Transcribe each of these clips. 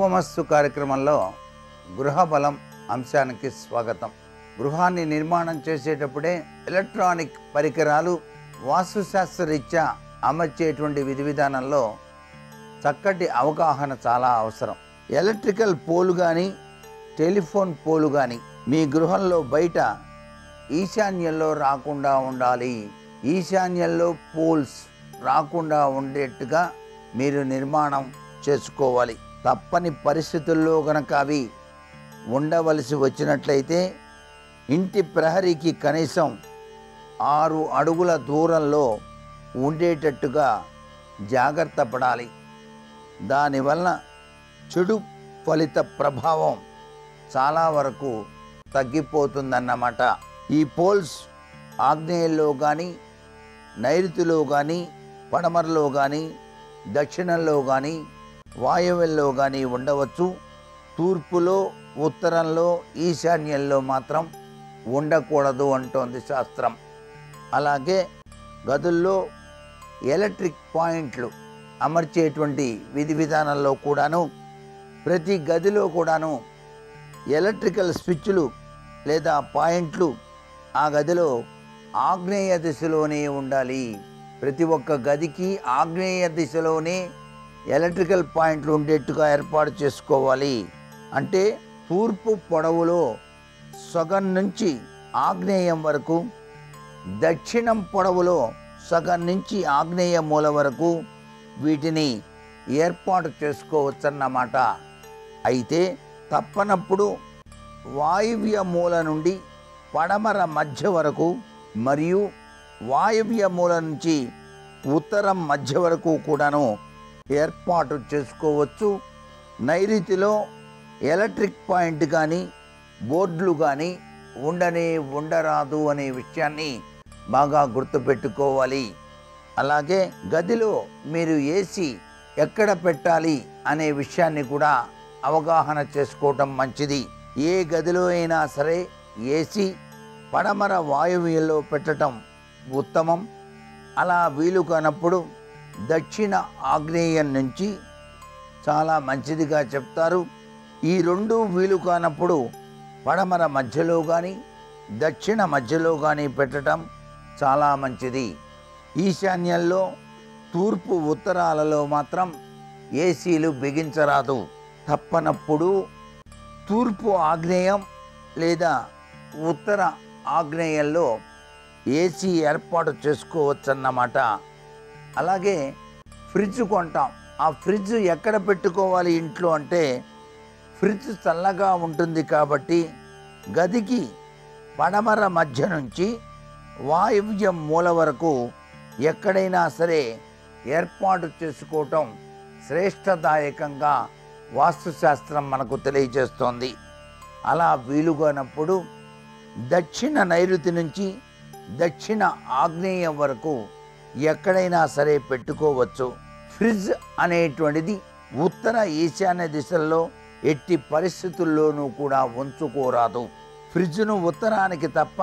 శుభమస్తు కార్యక్రమంలో గృహబలం అంశానికి స్వాగతం గృహాన్ని నిర్మాణం చేసేటప్పుడే ఎలక్ట్రానిక్ పరికరాలు వాస్తుశాస్త్రరీత్యా అమర్చేటువంటి విధి విధానంలో చక్కటి అవగాహన చాలా అవసరం ఎలక్ట్రికల్ పోలు కానీ టెలిఫోన్ పోలు కానీ మీ గృహంలో బయట ఈశాన్యంలో రాకుండా ఉండాలి ఈశాన్యంలో పోల్స్ రాకుండా ఉండేట్టుగా మీరు నిర్మాణం చేసుకోవాలి తప్పని పరిస్థితుల్లో గనక అవి ఉండవలసి వచ్చినట్లయితే ఇంటి ప్రహరీకి కనీసం ఆరు అడుగుల దూరంలో ఉండేటట్టుగా జాగ్రత్త పడాలి దానివల్ల చెడు ఫలిత ప్రభావం చాలా వరకు తగ్గిపోతుందన్నమాట ఈ పోల్స్ ఆగ్నేయంలో కానీ నైరుతిలో కానీ పడమరలో కానీ దక్షిణంలో కానీ వాయువ్యంలో కానీ ఉండవచ్చు తూర్పులో ఉత్తరంలో ఈశాన్యంలో మాత్రం ఉండకూడదు అంటోంది శాస్త్రం అలాగే గదుల్లో ఎలక్ట్రిక్ పాయింట్లు అమర్చేటువంటి విధి విధానంలో కూడాను ప్రతి గదిలో కూడాను ఎలక్ట్రికల్ స్విచ్లు లేదా పాయింట్లు ఆ గదిలో ఆగ్నేయ దిశలోనే ఉండాలి ప్రతి ఒక్క గదికి ఆగ్నేయ దిశలోనే ఎలక్ట్రికల్ పాయింట్లు ఉండేట్టుగా ఏర్పాటు చేసుకోవాలి అంటే తూర్పు పొడవులో సగం నుంచి ఆగ్నేయం వరకు దక్షిణం పొడవులో సగం నుంచి ఆగ్నేయ మూల వరకు వీటిని ఏర్పాటు చేసుకోవచ్చన్నమాట అయితే తప్పనప్పుడు వాయువ్య మూల నుండి పడమర మధ్య వరకు మరియు వాయువ్య మూల నుంచి ఉత్తరం మధ్య వరకు కూడాను ఏర్పాటు చేసుకోవచ్చు నైరుతిలో ఎలక్ట్రిక్ పాయింట్ కానీ బోర్డులు కానీ ఉండనే ఉండరాదు అనే విషయాన్ని బాగా గుర్తుపెట్టుకోవాలి అలాగే గదిలో మీరు ఏసీ ఎక్కడ పెట్టాలి అనే విషయాన్ని కూడా అవగాహన చేసుకోవటం మంచిది ఏ గదిలో అయినా సరే ఏసీ పడమర వాయువ్యంలో పెట్టడం ఉత్తమం అలా వీలు కానప్పుడు దక్షిణ ఆగ్నేయం నుంచి చాలా మంచిదిగా చెప్తారు ఈ రెండు వీలు కానప్పుడు పడమర మధ్యలో కానీ దక్షిణ మధ్యలో కానీ పెట్టడం చాలా మంచిది ఈశాన్యంలో తూర్పు ఉత్తరాలలో మాత్రం ఏసీలు బిగించరాదు తప్పనప్పుడు తూర్పు ఆగ్నేయం లేదా ఉత్తర ఆగ్నేయంలో ఏసీ ఏర్పాటు చేసుకోవచ్చన్నమాట అలాగే ఫ్రిడ్జ్ కొంటాం ఆ ఫ్రిడ్జ్ ఎక్కడ పెట్టుకోవాలి ఇంట్లో అంటే ఫ్రిడ్జ్ చల్లగా ఉంటుంది కాబట్టి గదికి పడమర మధ్య నుంచి వాయువ్యం మూల వరకు ఎక్కడైనా సరే ఏర్పాటు చేసుకోవటం శ్రేష్టదాయకంగా వాస్తుశాస్త్రం మనకు తెలియజేస్తోంది అలా వీలుగానప్పుడు దక్షిణ నైరుతి నుంచి దక్షిణ ఆగ్నేయం వరకు ఎక్కడైనా సరే పెట్టుకోవచ్చు ఫ్రిడ్జ్ అనేటువంటిది ఉత్తర ఈశాన్య దిశల్లో ఎట్టి పరిస్థితుల్లోనూ కూడా ఉంచుకోరాదు ఫ్రిడ్జ్ను ఉత్తరానికి తప్ప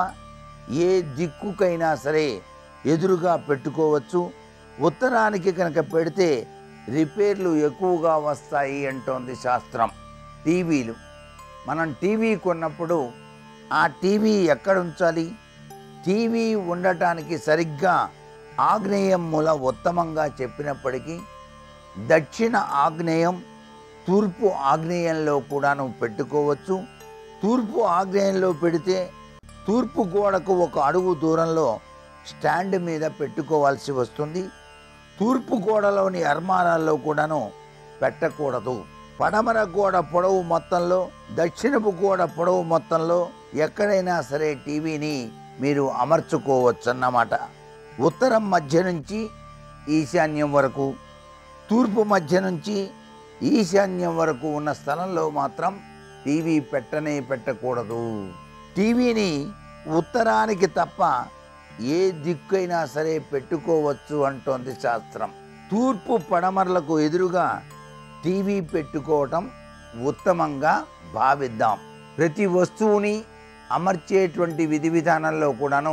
ఏ దిక్కుకైనా సరే ఎదురుగా పెట్టుకోవచ్చు ఉత్తరానికి కనుక పెడితే రిపేర్లు ఎక్కువగా వస్తాయి అంటోంది శాస్త్రం టీవీలు మనం టీవీ కొన్నప్పుడు ఆ టీవీ ఎక్కడ ఉంచాలి టీవీ ఉండటానికి సరిగ్గా ఆగ్నేయం మూల ఉత్తమంగా చెప్పినప్పటికీ దక్షిణ ఆగ్నేయం తూర్పు ఆగ్నేయంలో కూడాను పెట్టుకోవచ్చు తూర్పు ఆగ్నేయంలో పెడితే తూర్పు గోడకు ఒక అడుగు దూరంలో స్టాండ్ మీద పెట్టుకోవాల్సి వస్తుంది తూర్పు గోడలోని అర్మారాల్లో కూడాను పెట్టకూడదు పడమర గోడ పొడవు మొత్తంలో దక్షిణపు గోడ పొడవు మొత్తంలో ఎక్కడైనా సరే టీవీని మీరు అమర్చుకోవచ్చు అన్నమాట ఉత్తరం మధ్య నుంచి ఈశాన్యం వరకు తూర్పు మధ్య నుంచి ఈశాన్యం వరకు ఉన్న స్థలంలో మాత్రం టీవీ పెట్టనే పెట్టకూడదు టీవీని ఉత్తరానికి తప్ప ఏ దిక్కైనా సరే పెట్టుకోవచ్చు అంటోంది శాస్త్రం తూర్పు పడమరలకు ఎదురుగా టీవీ పెట్టుకోవటం ఉత్తమంగా భావిద్దాం ప్రతి వస్తువుని అమర్చేటువంటి విధి విధానంలో కూడాను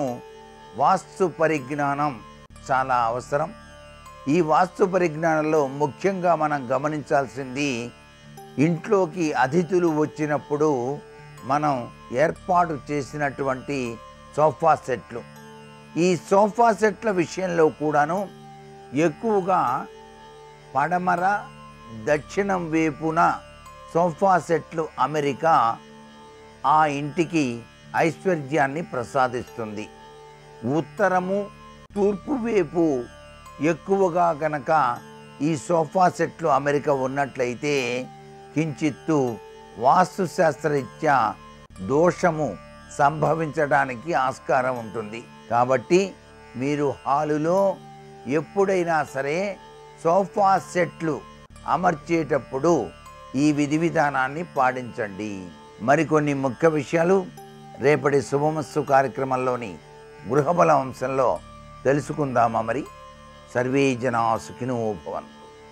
వాస్తు పరిజ్ఞానం చాలా అవసరం ఈ వాస్తు పరిజ్ఞానంలో ముఖ్యంగా మనం గమనించాల్సింది ఇంట్లోకి అతిథులు వచ్చినప్పుడు మనం ఏర్పాటు చేసినటువంటి సోఫా సెట్లు ఈ సోఫా సెట్ల విషయంలో కూడాను ఎక్కువగా పడమర దక్షిణం వైపున సోఫా సెట్లు అమెరికా ఆ ఇంటికి ఐశ్వర్యాన్ని ప్రసాదిస్తుంది ఉత్తరము తూర్పు వైపు ఎక్కువగా గనక ఈ సోఫా సెట్లు అమెరికా ఉన్నట్లయితే కించిత్తు వాస్తుశాస్త్రరీత్యా దోషము సంభవించడానికి ఆస్కారం ఉంటుంది కాబట్టి మీరు హాలులో ఎప్పుడైనా సరే సోఫా సెట్లు అమర్చేటప్పుడు ఈ విధి విధానాన్ని పాటించండి మరికొన్ని ముఖ్య విషయాలు రేపటి శుభమస్సు కార్యక్రమంలోని గృహబల అంశంలో తెలుసుకుందామా మరి సర్వే జనా సుఖినో భవన్